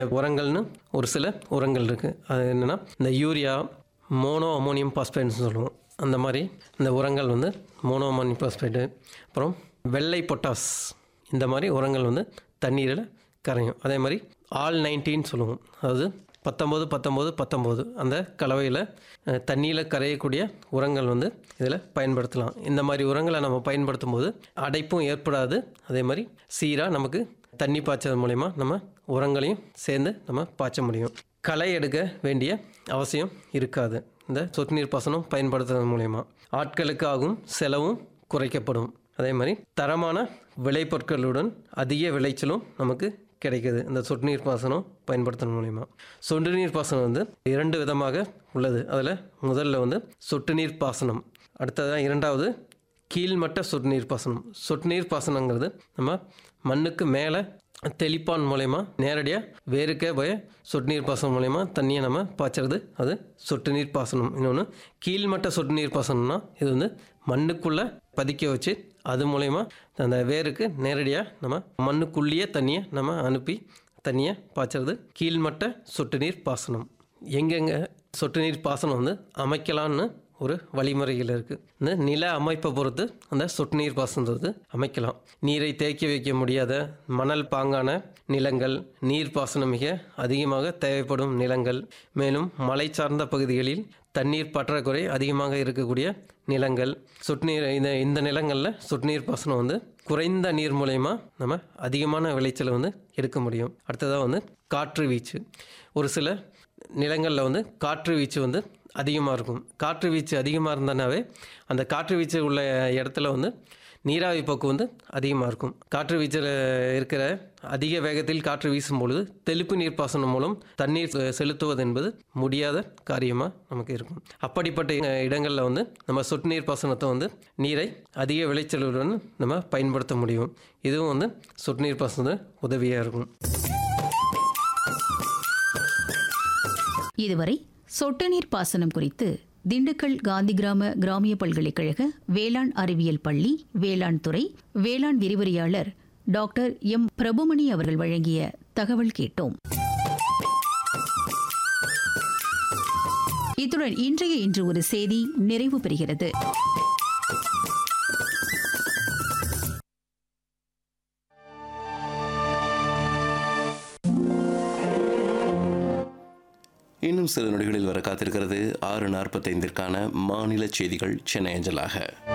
உரங்கள்னு ஒரு சில உரங்கள் இருக்குது அது என்னென்னா இந்த யூரியா மோனோ அமோனியம் பாஸ்பேட்னு சொல்லுவோம் அந்த மாதிரி இந்த உரங்கள் வந்து மோனோ அமோனியம் பாஸ்பேட்டு அப்புறம் வெள்ளை பொட்டாஸ் இந்த மாதிரி உரங்கள் வந்து தண்ணீரில் கரையும் அதே மாதிரி ஆல் நைன்டீன் சொல்லுவோம் அதாவது பத்தொம்போது பத்தொம்போது பத்தொம்போது அந்த கலவையில் தண்ணியில் கரையக்கூடிய உரங்கள் வந்து இதில் பயன்படுத்தலாம் இந்த மாதிரி உரங்களை நம்ம பயன்படுத்தும் போது அடைப்பும் ஏற்படாது அதே மாதிரி சீராக நமக்கு தண்ணி பாய்ச்சது மூலயமா நம்ம உரங்களையும் சேர்ந்து நம்ம பாய்ச்ச முடியும் களை எடுக்க வேண்டிய அவசியம் இருக்காது இந்த சொட்டு நீர் பாசனம் பயன்படுத்துறது மூலயமா ஆட்களுக்கு ஆகும் செலவும் குறைக்கப்படும் அதே மாதிரி தரமான விளைபொருட்களுடன் அதிக விளைச்சலும் நமக்கு கிடைக்குது இந்த சொட்டு நீர் பாசனம் பயன்படுத்துறது மூலிமா சொட்டு நீர் பாசனம் வந்து இரண்டு விதமாக உள்ளது அதில் முதல்ல வந்து சொட்டு நீர் பாசனம் அடுத்ததாக இரண்டாவது கீழ்மட்ட சொட்டு நீர் பாசனம் சொட்டு நீர் பாசனங்கிறது நம்ம மண்ணுக்கு மேலே தெளிப்பான் மூலயமா நேரடியாக வேருக்கே போய் சொட்டு நீர் பாசனம் மூலயமா தண்ணியை நம்ம பாய்ச்சறது அது சொட்டு நீர் பாசனம் இன்னொன்று கீழ்மட்ட சொட்டு நீர் பாசனம்னா இது வந்து மண்ணுக்குள்ளே பதிக்க வச்சு அது மூலயமா அந்த வேருக்கு நேரடியாக நம்ம மண்ணுக்குள்ளேயே தண்ணியை நம்ம அனுப்பி தண்ணியை பாய்ச்சறது கீழ்மட்ட சொட்டு நீர் பாசனம் எங்கெங்கே சொட்டு நீர் பாசனம் வந்து அமைக்கலான்னு ஒரு வழிமுறைகள் இருக்குது இந்த நில அமைப்பை பொறுத்து அந்த சொட்டு நீர் பாசனது அமைக்கலாம் நீரை தேக்கி வைக்க முடியாத மணல் பாங்கான நிலங்கள் நீர் பாசனம் மிக அதிகமாக தேவைப்படும் நிலங்கள் மேலும் மலை சார்ந்த பகுதிகளில் தண்ணீர் பற்றாக்குறை அதிகமாக இருக்கக்கூடிய நிலங்கள் சொட்டு நீர் இந்த இந்த நிலங்களில் சொட்டு நீர் பாசனம் வந்து குறைந்த நீர் மூலயமா நம்ம அதிகமான விளைச்சலை வந்து எடுக்க முடியும் அடுத்ததாக வந்து காற்று வீச்சு ஒரு சில நிலங்களில் வந்து காற்று வீச்சு வந்து அதிகமாக இருக்கும் காற்று வீச்சு அதிகமாக இருந்தனாவே அந்த காற்று வீச்சு உள்ள இடத்துல வந்து நீராவி போக்கு வந்து அதிகமாக இருக்கும் காற்று வீச்சில் இருக்கிற அதிக வேகத்தில் காற்று வீசும் பொழுது தெளிப்பு நீர் பாசனம் மூலம் தண்ணீர் செ- செலுத்துவது என்பது முடியாத காரியமாக நமக்கு இருக்கும் அப்படிப்பட்ட இ- இடங்களில் வந்து நம்ம சொட்டு நீர் பாசனத்தை வந்து நீரை அதிக விளைச்சலுடன் நம்ம பயன்படுத்த முடியும் இதுவும் வந்து சொட்டு நீர் பாசனத்தை உதவியாக இருக்கும் இதுவரை சொட்டு நீர் பாசனம் குறித்து திண்டுக்கல் காந்தி கிராம கிராமிய பல்கலைக்கழக வேளாண் அறிவியல் பள்ளி வேளாண் துறை வேளாண் விரிவுரையாளர் டாக்டர் எம் பிரபுமணி அவர்கள் வழங்கிய தகவல் கேட்டோம் இத்துடன் இன்றைய இன்று ஒரு செய்தி நிறைவு பெறுகிறது இன்னும் சில நொடிகளில் வர காத்திருக்கிறது ஆறு நாற்பத்தைந்திற்கான மாநில செய்திகள் சென்னை அஞ்சலாக